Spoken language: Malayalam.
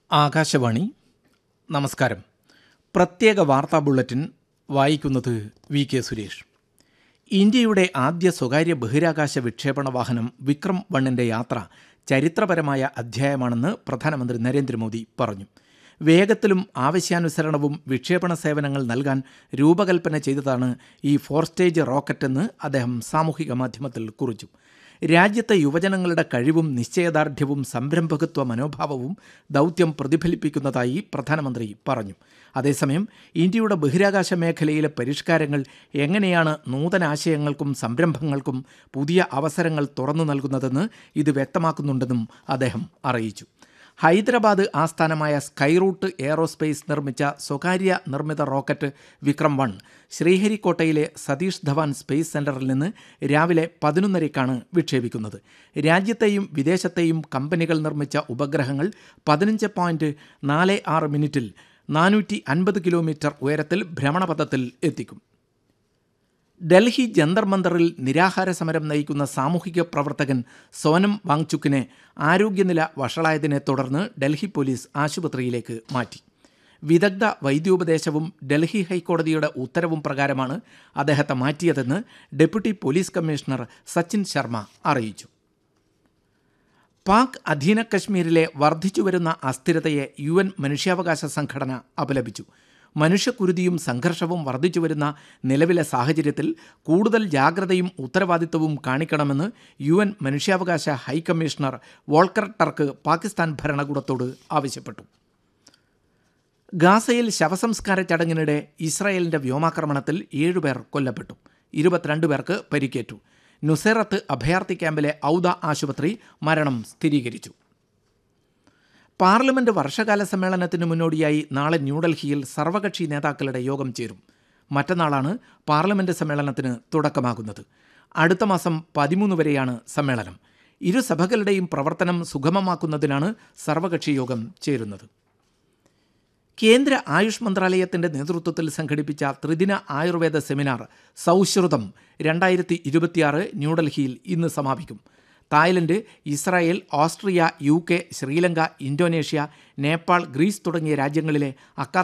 ആകാശവാണി നമസ്കാരം പ്രത്യേക വാർത്താ ബുള്ളറ്റിൻ വായിക്കുന്നത് വി കെ സുരേഷ് ഇന്ത്യയുടെ ആദ്യ സ്വകാര്യ ബഹിരാകാശ വിക്ഷേപണ വാഹനം വിക്രം വണ്ണിൻ്റെ യാത്ര ചരിത്രപരമായ അധ്യായമാണെന്ന് പ്രധാനമന്ത്രി നരേന്ദ്രമോദി പറഞ്ഞു വേഗത്തിലും ആവശ്യാനുസരണവും വിക്ഷേപണ സേവനങ്ങൾ നൽകാൻ രൂപകൽപ്പന ചെയ്തതാണ് ഈ ഫോർ സ്റ്റേജ് റോക്കറ്റെന്ന് അദ്ദേഹം സാമൂഹിക മാധ്യമത്തിൽ കുറിച്ചു രാജ്യത്തെ യുവജനങ്ങളുടെ കഴിവും നിശ്ചയദാർഢ്യവും സംരംഭകത്വ മനോഭാവവും ദൗത്യം പ്രതിഫലിപ്പിക്കുന്നതായി പ്രധാനമന്ത്രി പറഞ്ഞു അതേസമയം ഇന്ത്യയുടെ ബഹിരാകാശ മേഖലയിലെ പരിഷ്കാരങ്ങൾ എങ്ങനെയാണ് നൂതനാശയങ്ങൾക്കും സംരംഭങ്ങൾക്കും പുതിയ അവസരങ്ങൾ തുറന്നു നൽകുന്നതെന്ന് ഇത് വ്യക്തമാക്കുന്നുണ്ടെന്നും അദ്ദേഹം അറിയിച്ചു ഹൈദരാബാദ് ആസ്ഥാനമായ സ്കൈറൂട്ട് എയറോസ്പേസ് നിർമ്മിച്ച സ്വകാര്യ നിർമ്മിത റോക്കറ്റ് വിക്രം വൺ ശ്രീഹരിക്കോട്ടയിലെ സതീഷ് ധവാൻ സ്പേസ് സെന്ററിൽ നിന്ന് രാവിലെ പതിനൊന്നരയ്ക്കാണ് വിക്ഷേപിക്കുന്നത് രാജ്യത്തെയും വിദേശത്തെയും കമ്പനികൾ നിർമ്മിച്ച ഉപഗ്രഹങ്ങൾ പതിനഞ്ച് പോയിന്റ് നാല് ആറ് മിനിറ്റിൽ നാനൂറ്റി അൻപത് കിലോമീറ്റർ ഉയരത്തിൽ ഭ്രമണപഥത്തിൽ എത്തിക്കും ഡൽഹി ജന്തർ മന്ദറിൽ നിരാഹാര സമരം നയിക്കുന്ന സാമൂഹിക പ്രവർത്തകൻ സോനം വാങ്ചുക്കിനെ ആരോഗ്യനില വഷളായതിനെ തുടർന്ന് ഡൽഹി പോലീസ് ആശുപത്രിയിലേക്ക് മാറ്റി വിദഗ്ധ വൈദ്യോപദേശവും ഡൽഹി ഹൈക്കോടതിയുടെ ഉത്തരവും പ്രകാരമാണ് അദ്ദേഹത്തെ മാറ്റിയതെന്ന് deputy police commissioner Sachin Sharma അറിയിച്ചു പാക് അധീന കശ്മീരിലെ വർദ്ധിച്ചുവരുന്ന അസ്ഥിരതയെ യു എൻ മനുഷ്യാവകാശ സംഘടന അപലപിച്ചു മനുഷ്യക്കുരുതിയും സംഘർഷവും വർദ്ധിച്ചുവരുന്ന നിലവിലെ സാഹചര്യത്തിൽ കൂടുതൽ ജാഗ്രതയും ഉത്തരവാദിത്വവും കാണിക്കണമെന്ന് യു എൻ മനുഷ്യാവകാശ ഹൈക്കമ്മീഷണർ വോൾക്കർ ടർക്ക് പാകിസ്ഥാൻ ഭരണകൂടത്തോട് ആവശ്യപ്പെട്ടു ഗാസയിൽ ശവസംസ്കാര ചടങ്ങിനിടെ ഇസ്രായേലിന്റെ വ്യോമാക്രമണത്തിൽ ഏഴുപേർ കൊല്ലപ്പെട്ടു ഇരുപത്തിരണ്ട് പേർക്ക് പരിക്കേറ്റു നുസേറത്ത് അഭയാർത്ഥി ക്യാമ്പിലെ ഔദ ആശുപത്രി മരണം സ്ഥിരീകരിച്ചു പാർലമെന്റ് വർഷകാല സമ്മേളനത്തിന് മുന്നോടിയായി നാളെ ന്യൂഡൽഹിയിൽ സർവകക്ഷി നേതാക്കളുടെ യോഗം ചേരും മറ്റന്നാളാണ് പാർലമെന്റ് സമ്മേളനത്തിന് തുടക്കമാകുന്നത് അടുത്ത മാസം പതിമൂന്ന് വരെയാണ് സമ്മേളനം ഇരു സഭകളുടെയും പ്രവർത്തനം സുഗമമാക്കുന്നതിനാണ് സർവകക്ഷി യോഗം ചേരുന്നത് കേന്ദ്ര ആയുഷ് മന്ത്രാലയത്തിന്റെ നേതൃത്വത്തിൽ സംഘടിപ്പിച്ച ത്രിദിന ആയുർവേദ സെമിനാർ സൗഹൃദം രണ്ടായിരത്തി ഇരുപത്തിയാറ് ന്യൂഡൽഹിയിൽ ഇന്ന് സമാപിക്കും Thailand Israel Austria U K Sri Lanka Indonesia Nepal Greece തുടങ്ങിയ രാജ്യങ്ങളിലെ അക്കാ